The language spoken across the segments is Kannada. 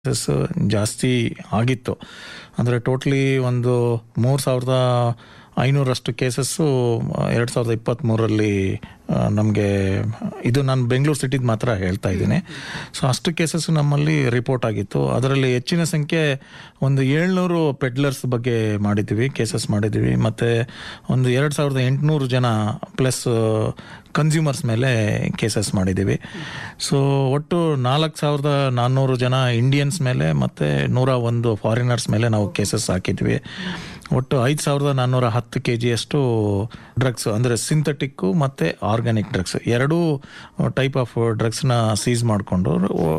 ಕೇಸಸ್ ಜಾಸ್ತಿ ಆಗಿತ್ತು ಅಂದರೆ ಟೋಟ್ಲಿ ಒಂದು ಮೂರು ಸಾವಿರದ ಐನೂರಷ್ಟು ಕೇಸಸ್ಸು ಎರಡು ಸಾವಿರದ ಇಪ್ಪತ್ತ್ಮೂರರಲ್ಲಿ ನಮಗೆ ಇದು ನಾನು ಬೆಂಗಳೂರು ಸಿಟಿದು ಮಾತ್ರ ಹೇಳ್ತಾ ಇದ್ದೀನಿ ಸೊ ಅಷ್ಟು ಕೇಸಸ್ ನಮ್ಮಲ್ಲಿ ರಿಪೋರ್ಟ್ ಆಗಿತ್ತು ಅದರಲ್ಲಿ ಹೆಚ್ಚಿನ ಸಂಖ್ಯೆ ಒಂದು ಏಳ್ನೂರು ಪೆಡ್ಲರ್ಸ್ ಬಗ್ಗೆ ಮಾಡಿದ್ವಿ ಕೇಸಸ್ ಮಾಡಿದ್ವಿ ಮತ್ತು ಒಂದು ಎರಡು ಸಾವಿರದ ಎಂಟುನೂರು ಜನ ಪ್ಲಸ್ ಕನ್ಸ್ಯೂಮರ್ಸ್ ಮೇಲೆ ಕೇಸಸ್ ಮಾಡಿದ್ದೀವಿ ಸೊ ಒಟ್ಟು ನಾಲ್ಕು ಸಾವಿರದ ನಾನ್ನೂರು ಜನ ಇಂಡಿಯನ್ಸ್ ಮೇಲೆ ಮತ್ತು ನೂರ ಒಂದು ಫಾರಿನರ್ಸ್ ಮೇಲೆ ನಾವು ಕೇಸಸ್ ಹಾಕಿದ್ವಿ ಒಟ್ಟು ಐದು ಸಾವಿರದ ನಾನ್ನೂರ ಹತ್ತು ಕೆ ಜಿಯಷ್ಟು ಡ್ರಗ್ಸ್ ಅಂದರೆ ಸಿಂಥೆಟಿಕ್ಕು ಮತ್ತು ಆರ್ಗ್ಯಾನಿಕ್ ಡ್ರಗ್ಸ್ ಎರಡೂ ಟೈಪ್ ಆಫ್ ಡ್ರಗ್ಸ್ನ ಸೀಸ್ ಮಾಡಿಕೊಂಡು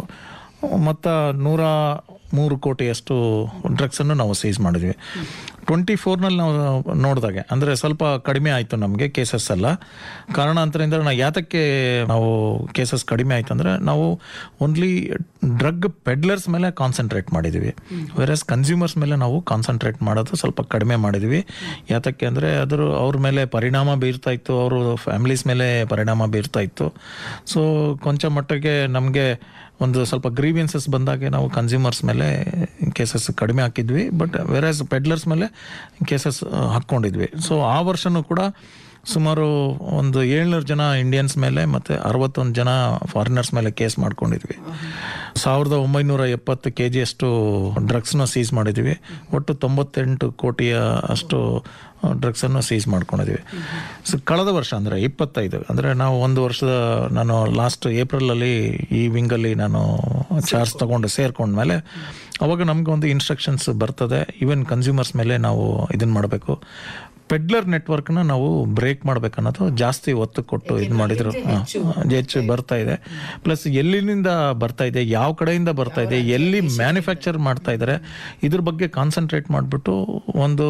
ಮತ್ತು ನೂರ ಮೂರು ಕೋಟಿಯಷ್ಟು ಡ್ರಗ್ಸನ್ನು ನಾವು ಸೀಸ್ ಮಾಡಿದ್ವಿ ಟ್ವೆಂಟಿ ಫೋರ್ನಲ್ಲಿ ನಾವು ನೋಡಿದಾಗೆ ಅಂದರೆ ಸ್ವಲ್ಪ ಕಡಿಮೆ ಆಯಿತು ನಮಗೆ ಕೇಸಸ್ ಎಲ್ಲ ಕಾರಣಾಂತರದಿಂದ ನಾವು ಯಾತಕ್ಕೆ ನಾವು ಕೇಸಸ್ ಕಡಿಮೆ ಆಯ್ತು ಅಂದರೆ ನಾವು ಓನ್ಲಿ ಡ್ರಗ್ ಪೆಡ್ಲರ್ಸ್ ಮೇಲೆ ಕಾನ್ಸಂಟ್ರೇಟ್ ಮಾಡಿದ್ವಿ ವೆರಸ್ ಕನ್ಸ್ಯೂಮರ್ಸ್ ಮೇಲೆ ನಾವು ಕಾನ್ಸಂಟ್ರೇಟ್ ಮಾಡೋದು ಸ್ವಲ್ಪ ಕಡಿಮೆ ಮಾಡಿದ್ವಿ ಯಾತಕ್ಕೆ ಅಂದರೆ ಅದ್ರ ಅವ್ರ ಮೇಲೆ ಪರಿಣಾಮ ಬೀರ್ತಾ ಇತ್ತು ಅವರು ಫ್ಯಾಮಿಲೀಸ್ ಮೇಲೆ ಪರಿಣಾಮ ಬೀರ್ತಾ ಇತ್ತು ಸೊ ಕೊಂಚ ಮಟ್ಟಿಗೆ ನಮಗೆ ಒಂದು ಸ್ವಲ್ಪ ಗ್ರೀವಿಯನ್ಸಸ್ ಬಂದಾಗೆ ನಾವು ಕನ್ಸ್ಯೂಮರ್ಸ್ ಮೇಲೆ ಕೇಸಸ್ ಕಡಿಮೆ ಹಾಕಿದ್ವಿ ಬಟ್ ವೆರಸ್ ಪೆಡ್ಲರ್ಸ್ ಮೇಲೆ ಕೇಸಸ್ ಹಾಕ್ಕೊಂಡಿದ್ವಿ ಸೊ ಆ ವರ್ಷನೂ ಕೂಡ ಸುಮಾರು ಒಂದು ಏಳ್ನೂರು ಜನ ಇಂಡಿಯನ್ಸ್ ಮೇಲೆ ಮತ್ತು ಅರವತ್ತೊಂದು ಜನ ಫಾರಿನರ್ಸ್ ಮೇಲೆ ಕೇಸ್ ಮಾಡ್ಕೊಂಡಿದ್ವಿ ಸಾವಿರದ ಒಂಬೈನೂರ ಎಪ್ಪತ್ತು ಕೆ ಜಿಯಷ್ಟು ಡ್ರಗ್ಸ್ನ ಸೀಸ್ ಮಾಡಿದ್ವಿ ಒಟ್ಟು ತೊಂಬತ್ತೆಂಟು ಕೋಟಿಯ ಅಷ್ಟು ಡ್ರಗ್ಸನ್ನು ಸೀಸ್ ಮಾಡ್ಕೊಂಡಿದ್ವಿ ಸೊ ಕಳೆದ ವರ್ಷ ಅಂದರೆ ಇಪ್ಪತ್ತೈದು ಅಂದರೆ ನಾವು ಒಂದು ವರ್ಷದ ನಾನು ಲಾಸ್ಟ್ ಏಪ್ರಿಲಲ್ಲಿ ಈ ವಿಂಗಲ್ಲಿ ನಾನು ಚಾರ್ಜ್ ತೊಗೊಂಡು ಸೇರ್ಕೊಂಡ್ಮೇಲೆ ಅವಾಗ ನಮ್ಗೆ ಒಂದು ಇನ್ಸ್ಟ್ರಕ್ಷನ್ಸ್ ಬರ್ತದೆ ಈವನ್ ಕನ್ಸ್ಯೂಮರ್ಸ್ ಮೇಲೆ ನಾವು ಇದನ್ನು ಮಾಡಬೇಕು ಪೆಡ್ಲರ್ ನೆಟ್ವರ್ಕ್ನ ನಾವು ಬ್ರೇಕ್ ಮಾಡ್ಬೇಕನ್ನೋದು ಜಾಸ್ತಿ ಒತ್ತು ಕೊಟ್ಟು ಇದು ಮಾಡಿದ್ರು ಹೆಚ್ಚು ಬರ್ತಾ ಇದೆ ಪ್ಲಸ್ ಎಲ್ಲಿನಿಂದ ಬರ್ತಾ ಇದೆ ಯಾವ ಕಡೆಯಿಂದ ಬರ್ತಾ ಇದೆ ಎಲ್ಲಿ ಮ್ಯಾನುಫ್ಯಾಕ್ಚರ್ ಮಾಡ್ತಾ ಇದ್ದಾರೆ ಇದ್ರ ಬಗ್ಗೆ ಕಾನ್ಸಂಟ್ರೇಟ್ ಮಾಡಿಬಿಟ್ಟು ಒಂದು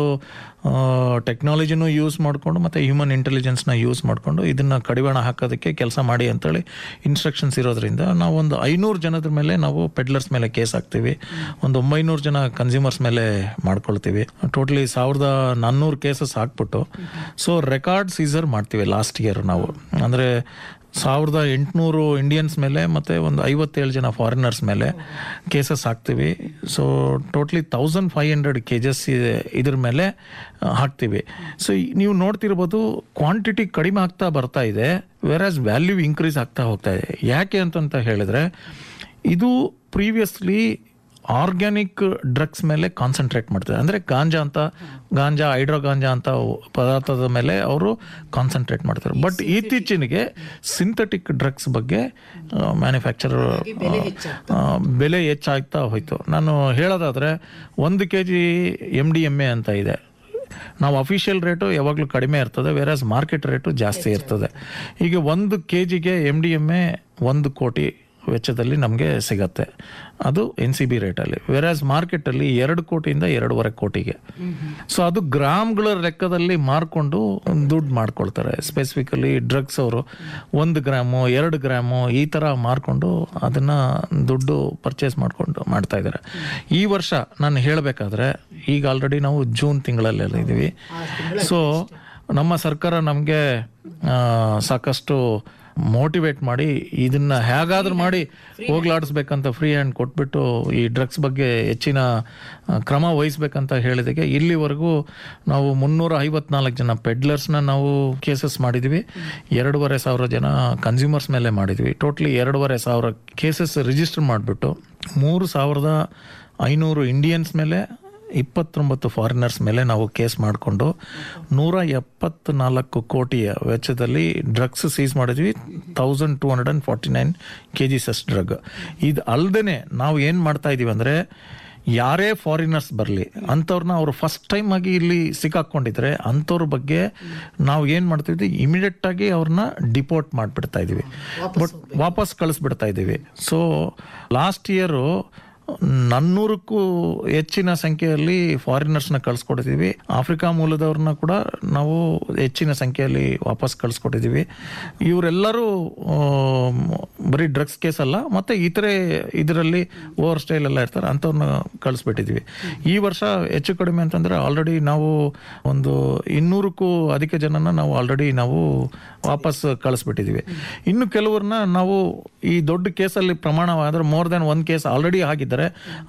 ಟೆಕ್ನಾಲಜಿನೂ ಯೂಸ್ ಮಾಡಿಕೊಂಡು ಮತ್ತು ಹ್ಯೂಮನ್ ಇಂಟೆಲಿಜೆನ್ಸ್ನ ಯೂಸ್ ಮಾಡಿಕೊಂಡು ಇದನ್ನು ಕಡಿವಾಣ ಹಾಕೋದಕ್ಕೆ ಕೆಲಸ ಮಾಡಿ ಅಂತೇಳಿ ಇನ್ಸ್ಟ್ರಕ್ಷನ್ಸ್ ಇರೋದ್ರಿಂದ ನಾವು ಒಂದು ಐನೂರು ಜನದ ಮೇಲೆ ನಾವು ಪೆಡ್ಲರ್ಸ್ ಮೇಲೆ ಕೇಸ್ ಹಾಕ್ತೀವಿ ಒಂದು ಒಂಬೈನೂರು ಜನ ಕನ್ಸ್ಯೂಮರ್ಸ್ ಮೇಲೆ ಮಾಡ್ಕೊಳ್ತೀವಿ ಟೋಟಲಿ ಸಾವಿರದ ನಾನ್ನೂರು ಕೇಸಸ್ ಹಾಕ್ಬಿಟ್ಟು ಸೊ ರೆಕಾರ್ಡ್ ಸೀಸರ್ ಮಾಡ್ತೀವಿ ಲಾಸ್ಟ್ ಇಯರ್ ನಾವು ಅಂದರೆ ಸಾವಿರದ ಎಂಟುನೂರು ಇಂಡಿಯನ್ಸ್ ಮೇಲೆ ಮತ್ತು ಒಂದು ಐವತ್ತೇಳು ಜನ ಫಾರಿನರ್ಸ್ ಮೇಲೆ ಕೇಸಸ್ ಹಾಕ್ತೀವಿ so totally thousand five hundred cases ಇದ್ರ ಮೇಲೆ ಹಾಕ್ತೀವಿ ಸೊ ನೀವು ನೋಡ್ತಿರ್ಬೋದು ಕ್ವಾಂಟಿಟಿ ಕಡಿಮೆ ಆಗ್ತಾ ಬರ್ತಾ ಇದೆ ವೆರಾಸ್ ವ್ಯಾಲ್ಯೂ ಇನ್ಕ್ರೀಸ್ ಆಗ್ತಾ ಹೋಗ್ತಾ ಇದೆ ಯಾಕೆ ಅಂತಂತ ಹೇಳಿದ್ರೆ ಇದು ಪ್ರೀವಿಯಸ್ಲಿ ಆರ್ಗ್ಯಾನಿಕ್ ಡ್ರಗ್ಸ್ ಮೇಲೆ ಕಾನ್ಸಂಟ್ರೇಟ್ ಮಾಡ್ತಾರೆ ಅಂದರೆ ಗಾಂಜಾ ಅಂತ ಗಾಂಜಾ ಹೈಡ್ರೋ ಗಾಂಜಾ ಅಂತ ಪದಾರ್ಥದ ಮೇಲೆ ಅವರು ಕಾನ್ಸಂಟ್ರೇಟ್ ಮಾಡ್ತಾರೆ ಬಟ್ ಇತ್ತೀಚೆಗೆ ಸಿಂಥೆಟಿಕ್ ಡ್ರಗ್ಸ್ ಬಗ್ಗೆ ಮ್ಯಾನುಫ್ಯಾಕ್ಚರ್ ಬೆಲೆ ಹೆಚ್ಚಾಗ್ತಾ ಹೋಯ್ತು ನಾನು ಹೇಳೋದಾದರೆ ಒಂದು K G M D M A ಅಂತ ಇದೆ ನಾವು ಅಫಿಷಿಯಲ್ ರೇಟು ಯಾವಾಗಲೂ ಕಡಿಮೆ ಇರ್ತದೆ ವೇರಾಸ್ ಮಾರ್ಕೆಟ್ ರೇಟು ಜಾಸ್ತಿ ಇರ್ತದೆ ಈಗ ಒಂದು ಕೆ ಜಿಗೆ ಎಮ್ ಡಿ ಎಮ್ ಎ ಒಂದು ಕೋಟಿ ವೆಚ್ಚದಲ್ಲಿ ನಮಗೆ ಸಿಗತ್ತೆ ಅದು ಎನ್ ಸಿ ಬಿ ರೇಟಲ್ಲಿ ವೆರಾಸ್ ಮಾರ್ಕೆಟಲ್ಲಿ ಎರಡು ಕೋಟಿಯಿಂದ ಎರಡೂವರೆ ಕೋಟಿಗೆ ಸೊ ಅದು ಗ್ರಾಮ್ಗಳ ಲೆಕ್ಕದಲ್ಲಿ ಮಾರ್ಕೊಂಡು ದುಡ್ಡು ಮಾಡ್ಕೊಳ್ತಾರೆ ಸ್ಪೆಸಿಫಿಕಲಿ ಡ್ರಗ್ಸ್ ಅವರು ಒಂದು ಗ್ರಾಮು ಎರಡು ಗ್ರಾಮು ಈ ಥರ ಮಾರ್ಕೊಂಡು ಅದನ್ನು ದುಡ್ಡು ಪರ್ಚೇಸ್ ಮಾಡಿಕೊಂಡು ಮಾಡ್ತಾ ಇದ್ದಾರೆ ಈ ವರ್ಷ ನಾನು ಹೇಳಬೇಕಾದ್ರೆ ಈಗ ಆಲ್ರೆಡಿ ನಾವು ಜೂನ್ ತಿಂಗಳಲ್ಲೆಲ್ಲ ಇದ್ದೀವಿ ಸೊ ನಮ್ಮ ಸರ್ಕಾರ ನಮಗೆ ಸಾಕಷ್ಟು ಮೋಟಿವೇಟ್ ಮಾಡಿ ಇದನ್ನ ಹೇಗಾದ್ರೂ ಮಾಡಿ ಹೋಗ್ಲಾಡಿಸ್ಬೇಕಂತ ಫ್ರೀ ಹ್ಯಾಂಡ್ ಕೊಟ್ಬಿಟ್ಟು ಈ ಡ್ರಗ್ಸ್ ಬಗ್ಗೆ ಹೆಚ್ಚಿನ ಕ್ರಮ ವಹಿಸ್ಬೇಕಂತ ಹೇಳಿದಕ್ಕೆ ಇಲ್ಲಿವರೆಗೂ ನಾವು ಮುನ್ನೂರ ಐವತ್ನಾಲ್ಕು ಜನ ಪೆಡ್ಲರ್ಸ್ನ ನಾವು ಕೇಸಸ್ ಮಾಡಿದ್ವಿ ಎರಡೂವರೆ ಸಾವಿರ ಜನ ಕನ್ಸ್ಯೂಮರ್ಸ್ ಮೇಲೆ ಮಾಡಿದ್ವಿ ಟೋಟ್ಲಿ ಎರಡೂವರೆ ಸಾವಿರ ಕೇಸಸ್ ರಿಜಿಸ್ಟರ್ ಮಾಡಿಬಿಟ್ಟು ಮೂರು ಸಾವಿರದ ಐನೂರು ಇಂಡಿಯನ್ಸ್ ಮೇಲೆ ಇಪ್ಪತ್ತೊಂಬತ್ತು ಫಾರಿನರ್ಸ್ ಮೇಲೆ ನಾವು ಕೇಸ್ ಮಾಡಿಕೊಂಡು ನೂರ ಎಪ್ಪತ್ನಾಲ್ಕು ಕೋಟಿಯ ವೆಚ್ಚದಲ್ಲಿ ಡ್ರಗ್ಸ್ ಸೀಸ್ ಮಾಡಿದ್ವಿ thousand two hundred and forty nine cases drug ಇದು ಅಲ್ಲದೆ ನಾವು ಏನು ಮಾಡ್ತಾ ಇದ್ದೀವಿ ಅಂದರೆ ಯಾರೇ ಫಾರಿನರ್ಸ್ ಬರಲಿ ಅಂಥವ್ರನ್ನ ಅವರು ಫಸ್ಟ್ ಟೈಮ್ ಆಗಿ ಇಲ್ಲಿ ಸಿಕ್ಕಾಕೊಂಡಿದ್ರೆ ಅಂಥವ್ರ ಬಗ್ಗೆ ನಾವು ಏನು ಮಾಡ್ತಿದ್ವಿ ಇಮಿಡಿಯೇಟ್ ಆಗಿ ಅವ್ರನ್ನ ಡಿಪೋರ್ಟ್ ಮಾಡಿಬಿಡ್ತಾ ಇದ್ದೀವಿ ಬಟ್ ವಾಪಸ್ ಕಳಿಸ್ಬಿಡ್ತಾ ಇದ್ದೀವಿ ಸೊ ಲಾಸ್ಟ್ ಇಯರು ನಾನ್ನೂರಕ್ಕೂ ಹೆಚ್ಚಿನ ಸಂಖ್ಯೆಯಲ್ಲಿ ಫಾರಿನರ್ಸ್ನ ಕಳಿಸ್ಕೊಡ್ತೀವಿ ಆಫ್ರಿಕಾ ಮೂಲದವ್ರನ್ನ ಕೂಡ ನಾವು ಹೆಚ್ಚಿನ ಸಂಖ್ಯೆಯಲ್ಲಿ ವಾಪಸ್ ಕಳಿಸ್ಕೊಟ್ಟಿದ್ದೀವಿ ಇವರೆಲ್ಲರೂ ಬರೀ ಡ್ರಗ್ಸ್ ಕೇಸ್ ಅಲ್ಲ ಮತ್ತು ಇತರೆ ಇದರಲ್ಲಿ ಓವರ್ ಸ್ಟೈಲ್ ಎಲ್ಲ ಇರ್ತಾರೆ ಅಂಥವ್ರನ್ನ ಕಳಿಸ್ಬಿಟ್ಟಿದ್ವಿ ಈ ವರ್ಷ ಹೆಚ್ಚು ಕಡಿಮೆ ಅಂತಂದರೆ ಆಲ್ರೆಡಿ ನಾವು ಒಂದು ಇನ್ನೂರಕ್ಕೂ ಅಧಿಕ ಜನನ ನಾವು ಆಲ್ರೆಡಿ ನಾವು ವಾಪಸ್ ಕಳಿಸ್ಬಿಟ್ಟಿದ್ದೀವಿ ಇನ್ನು ಕೆಲವ್ರನ್ನ ನಾವು ಈ ದೊಡ್ಡ ಕೇಸಲ್ಲಿ ಪ್ರಮಾಣವಾದರೆ ಮೋರ್ ದೆನ್ ಒಂದು ಕೇಸ್ ಆಲ್ರೆಡಿ ಆಗಿದ್ದಾರೆ